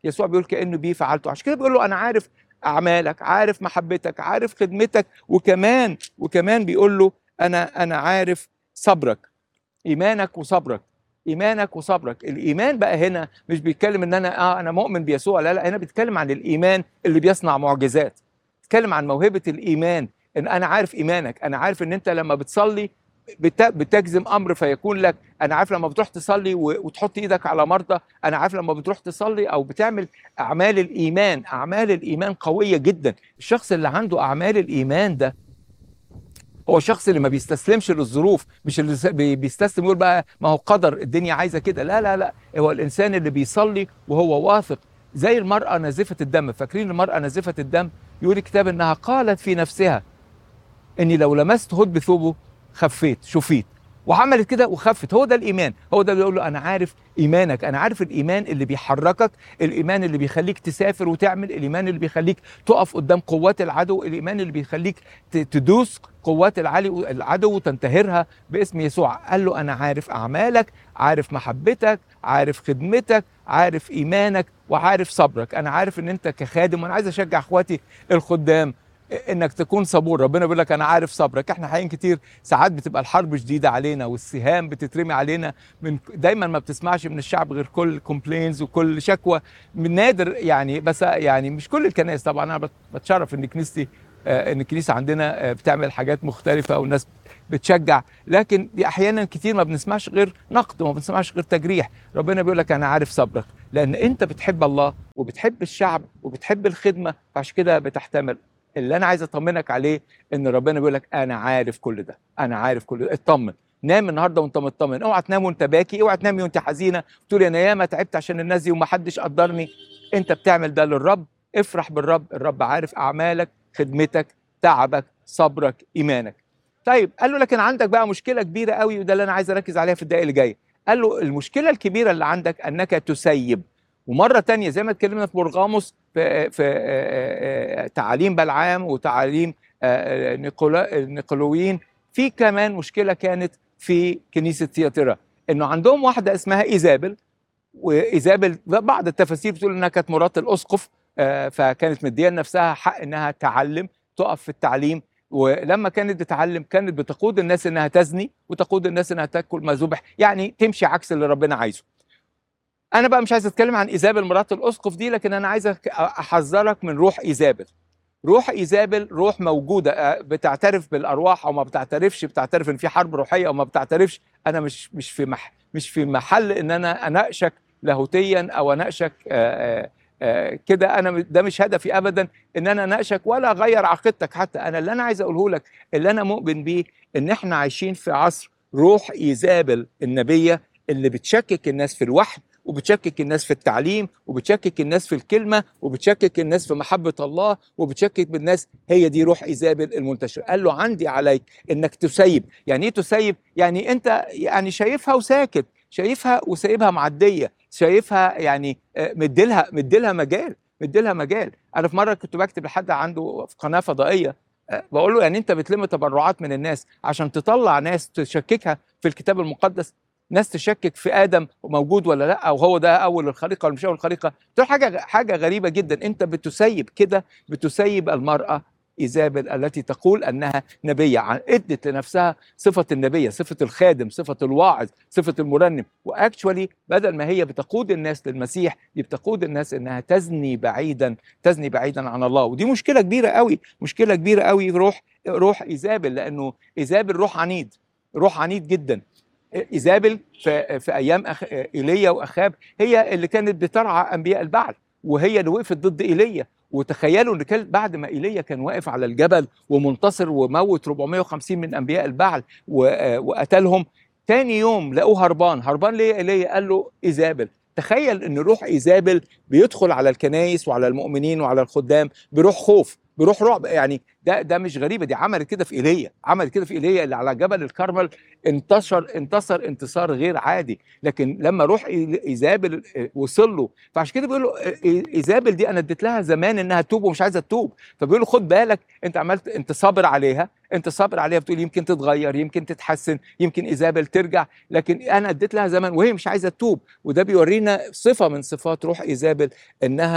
يسوع بيقول كانه بيه فعلته عشان كده بيقول له انا عارف اعمالك عارف محبتك عارف خدمتك وكمان وكمان بيقول له انا انا عارف صبرك ايمانك وصبرك ايمانك وصبرك الايمان بقى هنا مش بيتكلم ان انا اه انا مؤمن بيسوع لا لا هنا بيتكلم عن الايمان اللي بيصنع معجزات بيتكلم عن موهبه الايمان ان انا عارف ايمانك انا عارف ان انت لما بتصلي بت- بتجزم امر فيكون لك انا عارف لما بتروح تصلي و- وتحط ايدك على مرضى انا عارف لما بتروح تصلي او بتعمل اعمال الايمان اعمال الايمان قويه جدا الشخص اللي عنده اعمال الايمان ده هو الشخص اللي ما بيستسلمش للظروف مش اللي س- بي- بيستسلم يقول بقى ما هو قدر الدنيا عايزه كده لا لا لا هو الانسان اللي بيصلي وهو واثق زي المراه نازفه الدم فاكرين المراه نازفه الدم يقول الكتاب انها قالت في نفسها اني لو لمست هد بثوبه خفيت شفيت وعملت كده وخفت هو ده الايمان هو ده اللي بيقول له انا عارف ايمانك انا عارف الايمان اللي بيحركك الايمان اللي بيخليك تسافر وتعمل الايمان اللي بيخليك تقف قدام قوات العدو الايمان اللي بيخليك ت- تدوس قوات العلي العدو وتنتهرها باسم يسوع قال له انا عارف اعمالك عارف محبتك عارف خدمتك عارف ايمانك وعارف صبرك انا عارف ان انت كخادم وانا عايز اشجع اخواتي الخدام انك تكون صبور ربنا بيقول لك انا عارف صبرك احنا حقيقي كتير ساعات بتبقى الحرب شديده علينا والسهام بتترمي علينا من دايما ما بتسمعش من الشعب غير كل كومبلينز وكل شكوى من نادر يعني بس يعني مش كل الكنائس طبعا انا بت- بتشرف ان كنيستي آه، ان الكنيسه عندنا آه، بتعمل حاجات مختلفه والناس بتشجع لكن دي احيانا كتير ما بنسمعش غير نقد وما بنسمعش غير تجريح ربنا بيقول لك انا عارف صبرك لان انت بتحب الله وبتحب الشعب وبتحب الخدمه فعشان كده بتحتمل اللي انا عايز اطمنك عليه ان ربنا بيقول لك انا عارف كل ده انا عارف كل ده اطمن نام النهارده وانت مطمن اوعى تنام وانت باكي اوعى تنامي وانت حزينه تقول انا ياما تعبت عشان الناس دي ومحدش قدرني انت بتعمل ده للرب افرح بالرب الرب عارف اعمالك خدمتك تعبك صبرك ايمانك طيب قال له لكن عندك بقى مشكله كبيره قوي وده اللي انا عايز اركز عليها في الدقائق اللي جايه قال له المشكله الكبيره اللي عندك انك تسيب ومره تانية زي ما اتكلمنا في برغاموس في, في آه، آه، تعاليم بلعام وتعاليم آه، آه، نيقولا النيقولويين في كمان مشكله كانت في كنيسه تياتيرا انه عندهم واحده اسمها ايزابل وايزابل بعض التفاسير بتقول انها كانت مرات الاسقف آه، فكانت مديه لنفسها حق انها تعلم تقف في التعليم ولما كانت بتعلم كانت بتقود الناس انها تزني وتقود الناس انها تاكل ما ذبح يعني تمشي عكس اللي ربنا عايزه انا بقى مش عايز اتكلم عن ايزابل مرات الاسقف دي لكن انا عايز أك- احذرك من روح ايزابل روح ايزابل روح موجوده آه، بتعترف بالارواح او ما بتعترفش بتعترف ان في حرب روحيه او ما بتعترفش انا مش مش في مح مش في محل ان انا اناقشك لاهوتيا او اناقشك آه، آه، آه، كده انا م- ده مش هدفي ابدا ان انا اناقشك ولا اغير عقيدتك حتى انا اللي انا عايز اقوله لك اللي انا مؤمن بيه ان احنا عايشين في عصر روح ايزابل النبيه اللي بتشكك الناس في الوحي وبتشكك الناس في التعليم وبتشكك الناس في الكلمه وبتشكك الناس في محبه الله وبتشكك بالناس هي دي روح ايزابل المنتشره قال له عندي عليك انك تسيب يعني ايه تسيب يعني انت يعني شايفها وساكت شايفها وسايبها معديه شايفها يعني آه، مديلها مديلها مجال مديلها مجال انا في مره كنت بكتب لحد عنده في قناه فضائيه آه، بقول له يعني انت بتلم تبرعات من الناس عشان تطلع ناس تشككها في الكتاب المقدس ناس تشكك في ادم موجود ولا لا او هو ده اول الخليقه ولا مش اول الخليقه دول حاجه حاجه غريبه جدا انت بتسيب كده بتسيب المراه ايزابل التي تقول انها نبيه عن- ادت لنفسها صفه النبيه صفه الخادم صفه الواعظ صفه المرنم واكشولي بدل ما هي بتقود الناس للمسيح دي بتقود الناس انها تزني بعيدا تزني بعيدا عن الله ودي مشكله كبيره قوي مشكله كبيره قوي روح روح ايزابل لانه ايزابل روح عنيد روح عنيد جدا ايزابل في, في ايام أخ... ايليا واخاب هي اللي كانت بترعى انبياء البعل وهي اللي وقفت ضد ايليا وتخيلوا ان كان بعد ما ايليا كان واقف على الجبل ومنتصر وموت 450 من انبياء البعل و... آه، وقتلهم تاني يوم لقوه هربان هربان ليه ايليا قال له ايزابل تخيل ان روح ايزابل بيدخل على الكنايس وعلى المؤمنين وعلى الخدام بروح خوف بروح رعب يعني ده ده مش غريبه دي عملت كده في ايليا عملت كده في ايليا اللي على جبل الكرمل انتشر انتصر انتصار غير عادي لكن لما روح إي- ايزابل آه، وصل له فعشان كده بيقول له آه، إي- ايزابل دي انا اديت لها زمان انها تتوب ومش عايزه تتوب فبيقول له خد بالك انت عملت انت صابر عليها انت صابر عليها بتقول يمكن تتغير يمكن تتحسن يمكن ايزابل ترجع لكن انا اديت لها زمان وهي مش عايزه تتوب وده بيورينا صفه من صفات روح ايزابل انها